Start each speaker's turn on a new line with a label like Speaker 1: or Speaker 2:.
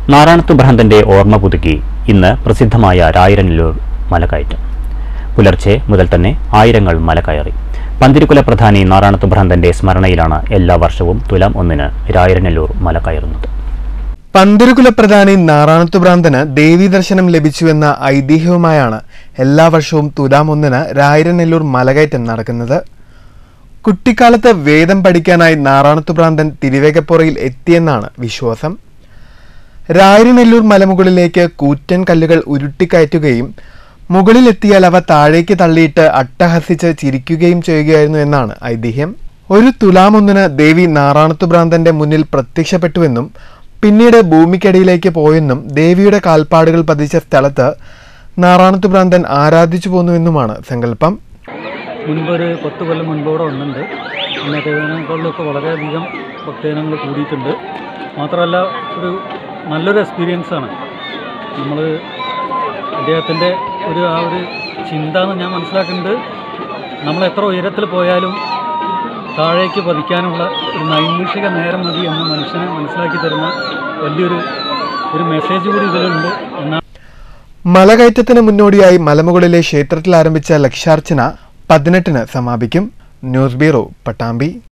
Speaker 1: നാരായണത്തു ഭ്രാന്തന്റെ ഓർമ്മ പുതുക്കി ഇന്ന് പ്രസിദ്ധമായ രായിരനല്ലൂർ മലകയറ്റം പുലർച്ചെ മുതൽ തന്നെ ആയിരങ്ങൾ മല കയറി പന്തിരുകുല പ്രധാനി നാരായണത്തു ഭ്രാന്തന്റെ സ്മരണയിലാണ് എല്ലാ വർഷവും തുലാം ഒന്നിന് രായിരനല്ലൂർ മല കയറുന്നത്
Speaker 2: പന്തിരുകുല പ്രധാനി നാറാണത്തുഭ്രാന്തന് ദേവീ ദർശനം ലഭിച്ചുവെന്ന ഐതിഹ്യവുമായാണ് എല്ലാ വർഷവും തുലാം ഒന്നിന് രായിരനെല്ലൂർ മലകയറ്റം നടക്കുന്നത് കുട്ടിക്കാലത്ത് വേദം പഠിക്കാനായി നാറാണത്തുഭ്രാന്തൻ തിരുവേഗപ്പുറയിൽ എത്തിയെന്നാണ് വിശ്വാസം രായിരനെല്ലൂർ മലമുകളിലേക്ക് കൂറ്റൻ കല്ലുകൾ ഉരുട്ടിക്കയറ്റുകയും മുകളിലെത്തിയാൽ അവ താഴേക്ക് തള്ളിയിട്ട് അട്ടഹസിച്ച് ചിരിക്കുകയും ചെയ്യുകയായിരുന്നു എന്നാണ് ഐതിഹ്യം ഒരു തുലാമൊന്നിന് ദേവി നാറാണത്തുഭ്രാന്തന്റെ മുന്നിൽ പ്രത്യക്ഷപ്പെട്ടുവെന്നും പിന്നീട് ഭൂമിക്കടിയിലേക്ക് പോയെന്നും ദേവിയുടെ കാൽപ്പാടുകൾ പതിച്ച സ്ഥലത്ത് നാറാണത്തുഭ്രാന്തൻ ആരാധിച്ചു പോന്നുവെന്നുമാണ് സങ്കല്പം
Speaker 3: മുൻപൊരു പത്ത് കൊല്ലം മുൻപോടെ വന്നിട്ടുണ്ട് ഇന്നത്തേതിനേക്കാളിലൊക്കെ വളരെയധികം ഭക്തജനങ്ങൾ കൂടിയിട്ടുണ്ട് മാത്രമല്ല ഒരു നല്ലൊരു എക്സ്പീരിയൻസ് ആണ് നമ്മൾ അദ്ദേഹത്തിൻ്റെ ഒരു ആ ഒരു ചിന്ത എന്ന് ഞാൻ മനസ്സിലാക്കുന്നത് നമ്മൾ എത്ര ഉയരത്തിൽ പോയാലും താഴേക്ക് പതിക്കാനുള്ള ഒരു നൈമിഷിക നേരം മതി എന്ന് മനുഷ്യനെ മനസ്സിലാക്കി തരുന്ന വലിയൊരു ഒരു മെസ്സേജ് കൂടി ഇതിലുണ്ട് എന്നാണ്
Speaker 2: മലകയറ്റത്തിന് മുന്നോടിയായി മലമുകളിലെ ക്ഷേത്രത്തിൽ ആരംഭിച്ച ലക്ഷാർച്ചന പതിനെട്ടിന് സമാപിക്കും ന്യൂസ് ബ്യൂറോ പട്ടാമ്പി